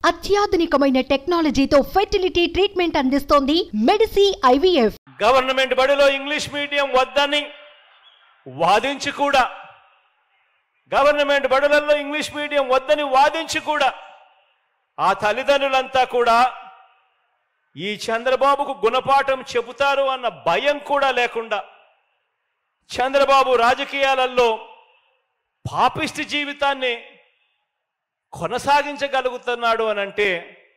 అత్యాధునికమైన టెక్నాలజీతో fertility treatment అందిస్తోంది మెడిసి ఐవీఎఫ్ గవర్నమెంట్ బడిలో ఇంగ్లీష్ మీడియం వద్దని వాదించి కూడా గవర్నమెంట్ బడులలో ఇంగ్లీష్ మీడియం వద్దని వాదించి కూడా ఆ తల్లిదండ్రులంతా కూడా ఈ చంద్రబాబుకు గుణపాఠం చెబుతారు అన్న భయం కూడా లేకుండా చంద్రబాబు రాజకీయాలలో పాపిష్టి జీవితాన్ని కొనసాగించగలుగుతున్నాడు అని అంటే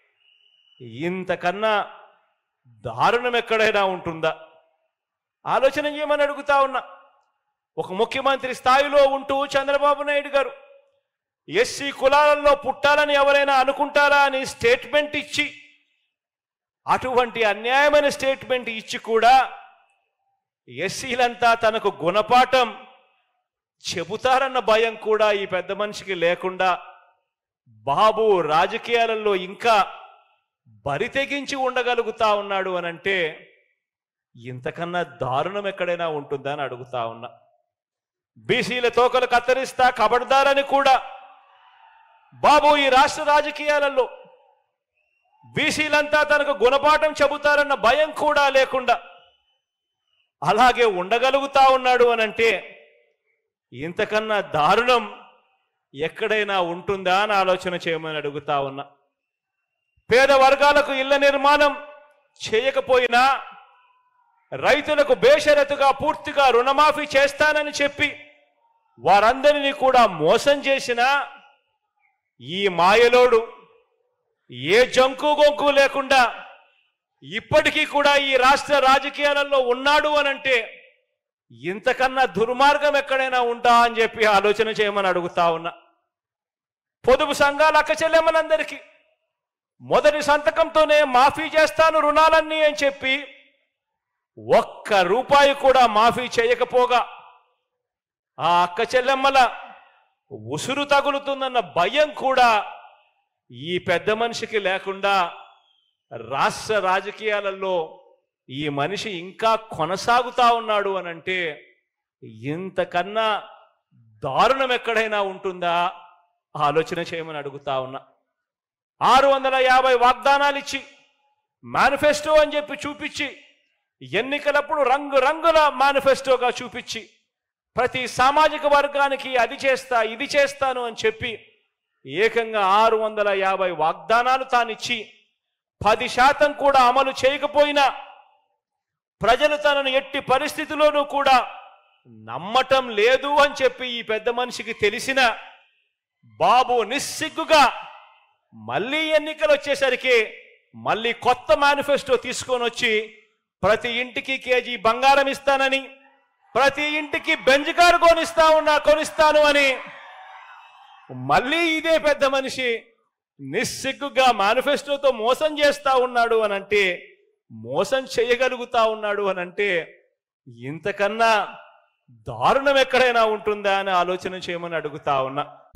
ఇంతకన్నా దారుణం ఎక్కడైనా ఉంటుందా ఆలోచన చేయమని అడుగుతా ఉన్నా ఒక ముఖ్యమంత్రి స్థాయిలో ఉంటూ చంద్రబాబు నాయుడు గారు ఎస్సీ కులాలలో పుట్టాలని ఎవరైనా అనుకుంటారా అని స్టేట్మెంట్ ఇచ్చి అటువంటి అన్యాయమైన స్టేట్మెంట్ ఇచ్చి కూడా ఎస్సీలంతా తనకు గుణపాఠం చెబుతారన్న భయం కూడా ఈ పెద్ద మనిషికి లేకుండా బాబు రాజకీయాలలో ఇంకా బరి తెగించి ఉండగలుగుతా ఉన్నాడు అని అంటే ఇంతకన్నా దారుణం ఎక్కడైనా ఉంటుందా అని అడుగుతా ఉన్నా బీసీల తోకలు కత్తిరిస్తా కబడ్దారని కూడా బాబు ఈ రాష్ట్ర రాజకీయాలలో బీసీలంతా తనకు గుణపాఠం చెబుతారన్న భయం కూడా లేకుండా అలాగే ఉండగలుగుతా ఉన్నాడు అని అంటే ఇంతకన్నా దారుణం ఎక్కడైనా ఉంటుందా అని ఆలోచన చేయమని అడుగుతా ఉన్నా పేద వర్గాలకు ఇళ్ల నిర్మాణం చేయకపోయినా రైతులకు బేషరతుగా పూర్తిగా రుణమాఫీ చేస్తానని చెప్పి వారందరినీ కూడా మోసం చేసిన ఈ మాయలోడు ఏ జంకు గొంకు లేకుండా ఇప్పటికీ కూడా ఈ రాష్ట్ర రాజకీయాలలో ఉన్నాడు అనంటే ఇంతకన్నా దుర్మార్గం ఎక్కడైనా ఉంటా అని చెప్పి ఆలోచన చేయమని అడుగుతా ఉన్నా పొదుపు సంఘాల అక్క చెల్లెమ్మలందరికీ మొదటి సంతకంతోనే మాఫీ చేస్తాను రుణాలన్నీ అని చెప్పి ఒక్క రూపాయి కూడా మాఫీ చేయకపోగా ఆ అక్క చెల్లెమ్మల ఉసురు తగులుతుందన్న భయం కూడా ఈ పెద్ద మనిషికి లేకుండా రాష్ట్ర రాజకీయాలలో ఈ మనిషి ఇంకా కొనసాగుతా ఉన్నాడు అని అంటే ఇంతకన్నా దారుణం ఎక్కడైనా ఉంటుందా ఆలోచన చేయమని అడుగుతా ఉన్నా ఆరు వందల యాభై వాగ్దానాలు ఇచ్చి మేనిఫెస్టో అని చెప్పి చూపించి ఎన్నికలప్పుడు రంగు రంగుల మేనిఫెస్టోగా చూపించి ప్రతి సామాజిక వర్గానికి అది చేస్తా ఇది చేస్తాను అని చెప్పి ఏకంగా ఆరు వందల యాభై వాగ్దానాలు తానిచ్చి పది శాతం కూడా అమలు చేయకపోయినా ప్రజలు తనను ఎట్టి పరిస్థితిలోనూ కూడా నమ్మటం లేదు అని చెప్పి ఈ పెద్ద మనిషికి తెలిసిన బాబు నిస్సిగ్గుగా మళ్ళీ ఎన్నికలు వచ్చేసరికి మళ్ళీ కొత్త మేనిఫెస్టో తీసుకొని వచ్చి ప్రతి ఇంటికి కేజీ బంగారం ఇస్తానని ప్రతి ఇంటికి బెంజ్ కారు కొనిస్తా ఉన్నా కొనిస్తాను అని మళ్ళీ ఇదే పెద్ద మనిషి నిస్సిగ్గుగా మేనిఫెస్టోతో మోసం చేస్తా ఉన్నాడు అని అంటే మోసం చేయగలుగుతా ఉన్నాడు అని అంటే ఇంతకన్నా దారుణం ఎక్కడైనా ఉంటుందా అని ఆలోచన చేయమని అడుగుతా ఉన్నా